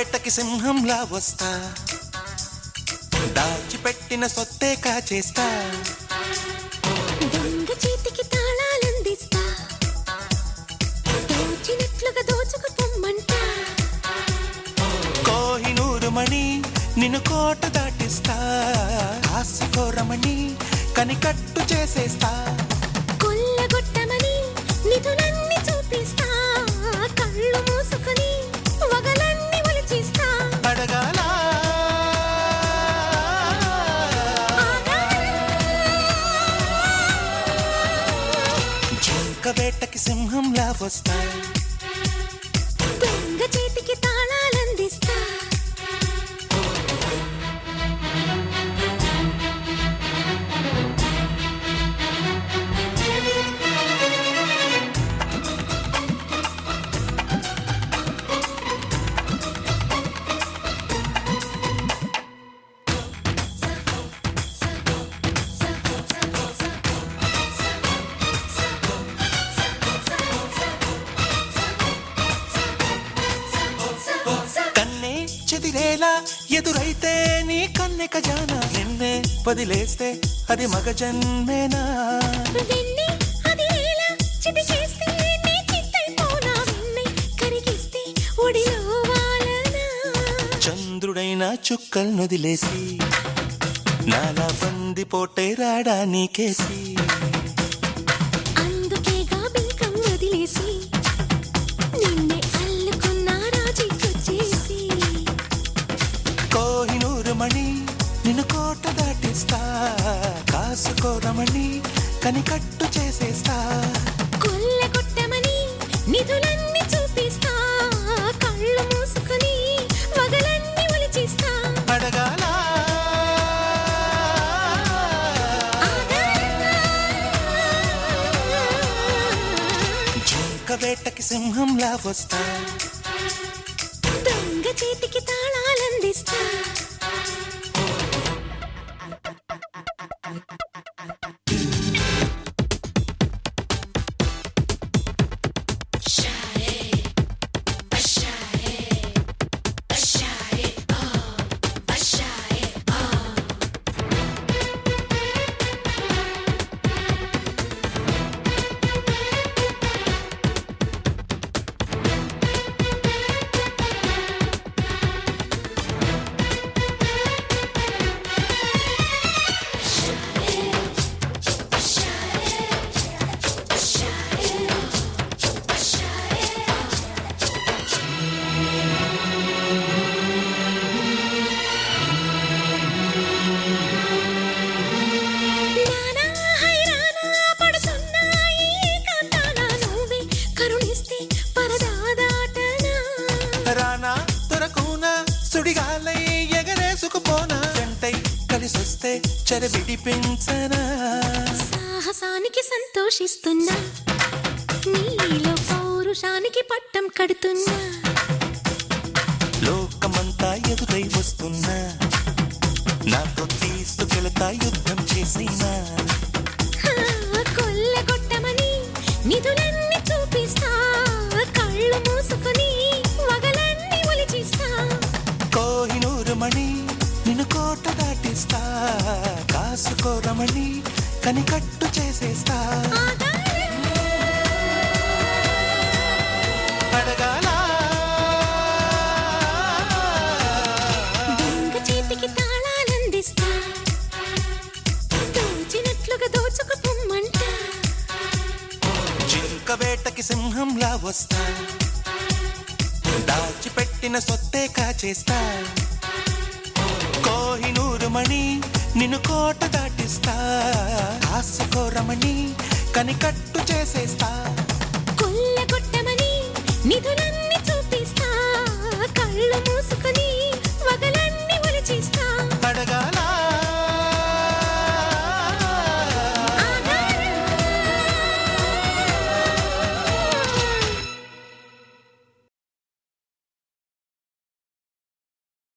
వేటకి సింహంలా వస్తా దాచిపెట్టిన సొత్తే కాచేస్తా దొంగ చేతికి తాళాలందిస్తా దోచినట్లుగా దోచుకుపోమ్మంట కోహినూరు మణి నిన్ను కోట దాటిస్తా ఆశకోరమణి కనికట్టు చేసేస్తా కొల్లగొట్టమని నిధులన్నీ చూపిస్తా కళ్ళు మూసుకొని వగలన్నీ ఒలిచిస్తా అడగాల జింక వేటకి సింహంలా వస్తా దొంగ చేతికి తాళాలందిస్తా కన్నే చెదిరేలా ఎదురైతే నీ కన్నె ఖజానా నిన్నే వదిలేస్తే అది మగ జన్మేనా వెన్నె అది ఎలా చిటికేస్తే నీ చిత్తైపోనా వెన్నె కరిగిస్తే ఒడిలో వాలనా చంద్రుడైన చుక్కలు నొదిలేసి నాలా బంది పోటే రాడా నీకేసి అందుకేగా బింకం వదిలేసి నిన్నే అల్లుకున్న రాజీకొచ్చేసి కోహినూరు మణి నిన్ను కోట దాటిస్తా కాసుకోరమణి కనికట్టు చేసేస్తా కొల్లగొట్టమని నిధులన్నీ చూపిస్తా కళ్ళు మూసుకొని వగలన్నీ ఒలిచిస్తా అడగాల జింక వేటకి సింహంలా వస్తా దొంగ చేతికి తాళాలందిస్తా నానా హైరానా పడుతున్నాయి కాంతానా నువ్వే కరుణిస్తే పరదా దాటనా రానా దొరకునా సుడిగాలై ఎగరేసుకుపోనా జంటై కలిసొస్తే చెరబిడి పెంచనా సాహసానికి సంతోషిస్తున్నా నీలో పౌరుషానికి పట్టం కడుతున్నా లోకమంతా ఎదురై వస్తున్నా నాతో తీసుకెళతా యుద్ధం చేసినా హా, కొల్లగొట్టమని నిధులన్నీ చూపిస్తా కళ్ళు మూసుకొని వగలన్నీ ఒలిచిస్తా కోహినూరు మణి నిన్ను కోట దాటిస్తా కాసుకోరమణి కనికట్టు చేసేస్తా అడగాల దొంగ చేతికి తాళాలందిస్తా దోచినట్లుగా దోచుకుపోమ్మంట జింక వేటకి సింహంలా వస్తా దాచిపెట్టిన సొత్తే కాచేస్తా కోహినూరు మణి నిన్ను కోట దాటిస్తా ఆశకోరమణి కనికట్టు చేసేస్తా కొల్లగొట్టమని నిధులన్నీ చూపిస్తా కళ్ళు మూసు